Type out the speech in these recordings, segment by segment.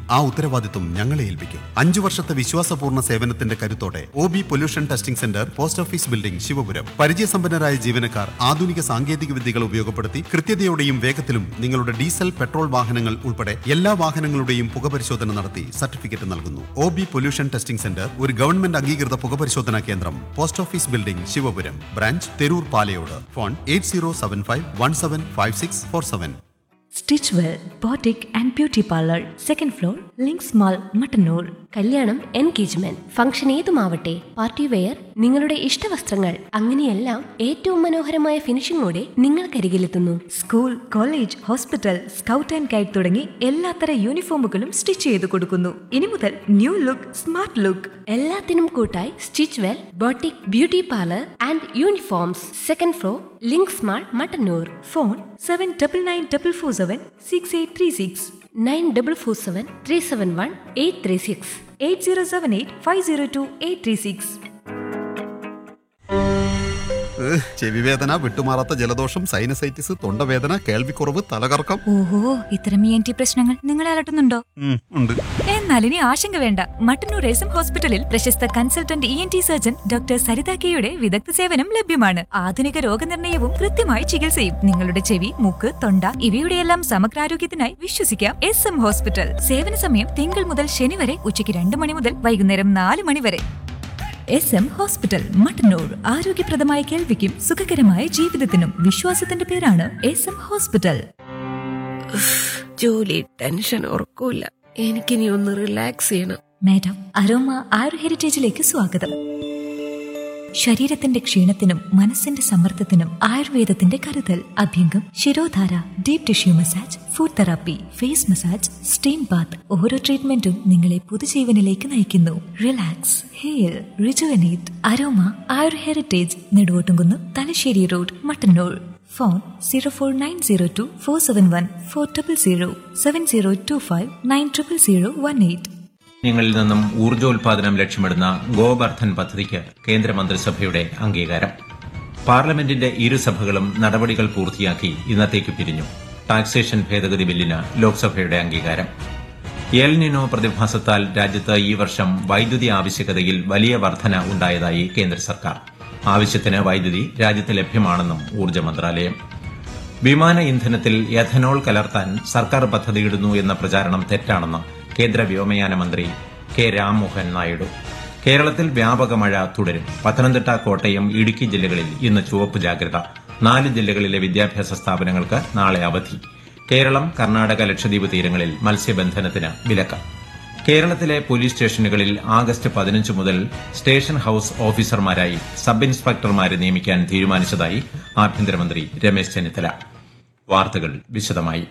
ആ ഉത്തരവാദിത്വം ഞങ്ങളെ ഏൽപ്പിക്കും അഞ്ചു വർഷത്തെ വിശ്വാസപൂർണ്ണ സേവനത്തിന്റെ കരുത്തോടെ O B pollution testing centre post office building Sivapuram പരിചയസമ്പന്നരായ ജീവനക്കാർ ആധുനിക സാങ്കേതിക വിദ്യകൾ ഉപയോഗപ്പെടുത്തി കൃത്യതയോടെയും വേഗത്തിലും നിങ്ങളുടെ ഡീസൽ പെട്രോൾ വാഹനങ്ങൾ ഉൾപ്പെടെ എല്ലാ വാഹനങ്ങളുടെയും പുകപരിശോധന നടത്തി സർട്ടിഫിക്കറ്റ് നൽകുന്നു O B pollution testing centre ഒരു ഗവൺമെന്റ് അംഗീകൃത പുകപരിശോധനാ കേന്ദ്രം post office building Sivapuram branch Theroor Palayode phone eight zero seven five one seven five six four seven stitch well boutique and beauty parlour second floor links mall Mattannur കല്യാണം engagement function ഏതുമാവട്ടെ party wear നിങ്ങളുടെ ഇഷ്ടവസ്ത്രങ്ങൾ അങ്ങനെയെല്ലാം ഏറ്റവും മനോഹരമായ ഫിനിഷിംഗോടെ നിങ്ങൾക്കരികിലെത്തുന്നു school college hospital scout and guide തുടങ്ങി എല്ലാത്തര യൂണിഫോമുകളും സ്റ്റിച്ച് ചെയ്ത് കൊടുക്കുന്നു ഇനി മുതൽ ന്യൂ ലുക്ക് സ്മാർട്ട് ലുക്ക് എല്ലാത്തിനും കൂട്ടായി stitch well boutique beauty parlour and uniforms second floor links mall Mattannur phone seven double nine double four seven six eight three six nine double four seven three seven one eight three six eight zero seven eight five zero two eight three six ഏഹ്, ചെവിവേദന വിട്ടുമാറാത്ത ജലദോഷം sinusitis തൊണ്ടവേദന കേൾവിക്കുറവ് തലകറക്കം ഓഹോ ഇത്തരം E N T പ്രശ്നങ്ങൾ നിങ്ങളെ അലട്ടുന്നുണ്ടോ ഉം, ഉണ്ട് എന്നാൽ ഇനി ആശങ്ക വേണ്ട മട്ടന്നൂർ എസ് എം ഹോസ്പിറ്റലിൽ പ്രശസ്ത consultant E N T surgeon doctor Saritha കെയുടെ വിദഗ്ധ സേവനം ലഭ്യമാണ് ആധുനിക രോഗനിർണയവും കൃത്യമായ ചികിത്സയും നിങ്ങളുടെ ചെവി മൂക്ക് തൊണ്ട ഇവയുടെയെല്ലാം സമഗ്രാരോഗ്യത്തിനായി വിശ്വസിക്കാം എസ് എം ഹോസ്പിറ്റൽ സേവന സമയം തിങ്കൾ മുതൽ ശനി വരെ ഉച്ചയ്ക്ക് രണ്ട് മണി മുതൽ വൈകുന്നേരം നാല് മണി വരെ എസ് എം ഹോസ്പിറ്റൽ മട്ടന്നൂർ ആരോഗ്യപ്രദമായ കേൾവിക്കും സുഖകരമായ ജീവിതത്തിനും വിശ്വാസത്തിന്റെ പേരാണ് എസ് എം ഹോസ്പിറ്റൽ ജോലി ടെൻഷൻ ഉറക്കൂല എനിക്കിനി ഒന്ന് റിലാക്സ് ചെയ്യണം മാഡം അരോമ ആയുർ ഹെറിറ്റേജിലേക്ക് സ്വാഗതം ശരീരത്തിന്റെ ക്ഷീണത്തിനും മനസ്സിന്റെ സമ്മർദ്ദത്തിനും ആയുർവേദത്തിന്റെ കരുതൽ abhyangam shirodhara deep tissue massage foot therapy face massage steam bath ഓരോ ട്രീറ്റ്മെന്റും നിങ്ങളെ പുതുജീവനിലേക്ക് നയിക്കുന്നു relax hair rejuvenate aroma Ayur heritage Neduvottumkunnu Thalassery road Mattannur phone zero four nine zero two four seven one four triple zero seven zero two five nine triple zero one eight ങ്ങളിൽ നിന്നും ഊർജോൽപാദനം ലക്ഷ്യമിടുന്ന ഗോബർദ്ധൻ പദ്ധതിക്ക് കേന്ദ്രമന്ത്രിസഭയുടെ അംഗീകാരം പാർലമെന്റിന്റെ ഇരുസഭകളും നടപടികൾ പൂർത്തിയാക്കി ഇന്നത്തേക്ക് പിരിഞ്ഞു ടാക്സേഷൻ ഭേദഗതി ബില്ലിന് ലോക്സഭയുടെ അംഗീകാരം എൽ നിനോ പ്രതിഭാസത്താൽ രാജ്യത്ത് ഈ വർഷം വൈദ്യുതി ആവശ്യകതയിൽ വലിയ വർധന ഉണ്ടായതായി കേന്ദ്ര സർക്കാർ ആവശ്യത്തിന് വൈദ്യുതി രാജ്യത്ത് ലഭ്യമാണെന്നും ഊർജ്ജ മന്ത്രാലയം വിമാന ഇന്ധനത്തിൽ എഥനോൾ കലർത്താൻ സർക്കാർ പദ്ധതിയിടുന്നു എന്ന പ്രചാരണം തെറ്റാണെന്ന് കേന്ദ്ര വ്യോമയാന മന്ത്രി കെ രാംമോഹൻ നായിഡു കേരളത്തിൽ വ്യാപക മഴ തുടരും പത്തനംതിട്ട കോട്ടയം ഇടുക്കി ജില്ലകളിൽ ഇന്ന് ചുവപ്പ് ജാഗ്രത നാല് ജില്ലകളിലെ വിദ്യാഭ്യാസ സ്ഥാപനങ്ങൾക്ക് നാളെ അവധി കേരളം കർണാടക ലക്ഷദ്വീപ് തീരങ്ങളിൽ മത്സ്യബന്ധനത്തിന് വിലക്ക് കേരളത്തിലെ പോലീസ് സ്റ്റേഷനുകളിൽ ആഗസ്റ്റ് പതിനഞ്ച് മുതൽ സ്റ്റേഷൻ ഹൌസ് ഓഫീസർമാരായി സബ് ഇൻസ്പെക്ടർമാരെ നിയമിക്കാൻ തീരുമാനിച്ചതായി ആഭ്യന്തരമന്ത്രി രമേശ് ചെന്നിത്തല വാർത്തകൾ വിശദമായി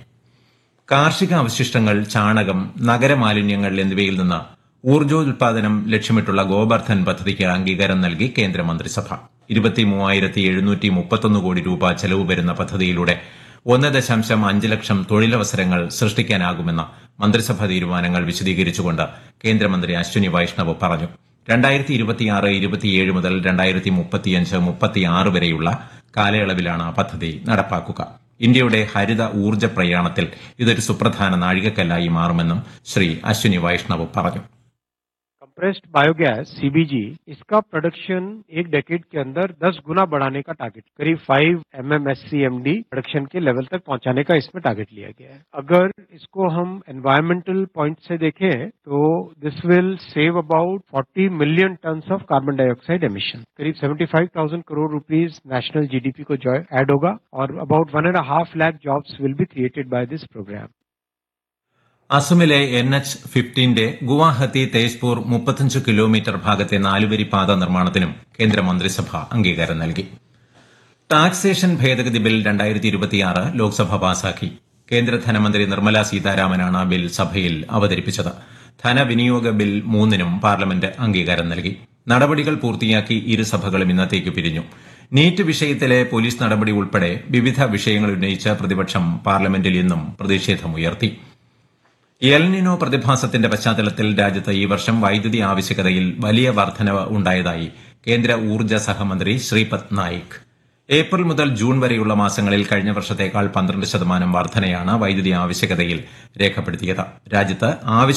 കാർഷിക അവശിഷ്ടങ്ങൾ ചാണകം നഗരമാലിന്യങ്ങൾ എന്നിവയിൽ നിന്ന് ഊർജോൽപാദനം ലക്ഷ്യമിട്ടുള്ള ഗോബർദ്ധൻ പദ്ധതിക്ക് അംഗീകാരം നൽകി കേന്ദ്രമന്ത്രിസഭ ഇരുപത്തിമൂവായിരത്തി എഴുന്നൂറ്റി മുപ്പത്തൊന്ന് കോടി രൂപ ചെലവ് വരുന്ന പദ്ധതിയിലൂടെ ഒന്ന് ദശാംശം അഞ്ച് ലക്ഷം തൊഴിലവസരങ്ങൾ സൃഷ്ടിക്കാനാകുമെന്ന് മന്ത്രിസഭാ തീരുമാനങ്ങൾ വിശദീകരിച്ചുകൊണ്ട് കേന്ദ്രമന്ത്രി അശ്വിനി വൈഷ്ണവ് പറഞ്ഞു രണ്ടായിരത്തി ഇരുപത്തിയാറ് ഇരുപത്തിയേഴ് മുതൽ രണ്ടായിരത്തി മുപ്പത്തിയഞ്ച് മുപ്പത്തിയാറ് വരെയുള്ള കാലയളവിലാണ് പദ്ധതി നടപ്പാക്കുക ഇന്ത്യയുടെ ഹരിത ഊർജ്ജ പ്രയാണത്തിൽ ഇതൊരു സുപ്രധാന നാഴികക്കല്ലായി മാറുമെന്നും ശ്രീ അശ്വിനി വൈഷ്ണവ് പറഞ്ഞു कंप्रेस्ड बायोगैस सीबीजी इसका प्रोडक्शन एक डेकेड के अंदर 10 गुना बढ़ाने का टारगेट करीब 5 एमएमएससीएमडी प्रोडक्शन के लेवल तक पहुंचाने का इसमें टारगेट लिया गया है अगर इसको हम एनवायरमेंटल पॉइंट से देखें तो this will save about 40 million tons of carbon dioxide emission करीब 75,000 करोड़ रुपीस नेशनल जीडीपी को जो ऐड होगा और about one and half lakh jobs will be created by this program അസമിലെ എൻ എച്ച് ഫിഫ്റ്റീന്റെ ഗുവാഹത്തി തേജ്പൂർ മുപ്പത്തഞ്ച് കിലോമീറ്റർ ഭാഗത്തെ നാലുവരി പാത നിർമ്മാണത്തിനും കേന്ദ്രമന്ത്രിസഭ അംഗീകാരം നൽകി ടാക്സേഷൻ ഭേദഗതി ബിൽ രണ്ടായിരത്തി ഇരുപത്തിയാറ് ലോക്സഭ പാസാക്കി കേന്ദ്ര ധനമന്ത്രി നിർമ്മല സീതാരാമനാണ് ബിൽ സഭയിൽ അവതരിപ്പിച്ചത് ധനവിനിയോഗ ബിൽ മൂന്നിനും പാർലമെന്റ് അംഗീകാരം നൽകി നടപടികൾ പൂർത്തിയാക്കി ഇരുസഭകളും ഇന്നത്തേക്ക് പിരിഞ്ഞു നീറ്റ് വിഷയത്തിലെ പോലീസ് നടപടി ഉൾപ്പെടെ വിവിധ വിഷയങ്ങൾ ഉന്നയിച്ച് പ്രതിപക്ഷം പാർലമെന്റിൽ ഇന്നും പ്രതിഷേധമുയർത്തി എൽനിനോ പ്രതിഭാസത്തിന്റെ പശ്ചാത്തലത്തിൽ രാജ്യത്ത് ഈ വർഷം വൈദ്യുതി ആവശ്യകതയിൽ വലിയ വർധനവ് ഉണ്ടായതായി കേന്ദ്ര ഊർജ്ജ സഹമന്ത്രി ശ്രീപദ് നായിക് ഏപ്രിൽ മുതൽ ജൂൺ വരെയുള്ള മാസങ്ങളിൽ കഴിഞ്ഞ വർഷത്തേക്കാൾ പന്ത്രണ്ട് ശതമാനം വർധനയാണ് വൈദ്യുതി ആവശ്യകതയിൽ രേഖപ്പെടുത്തിയത് രാജ്യത്ത് ആവശ്യ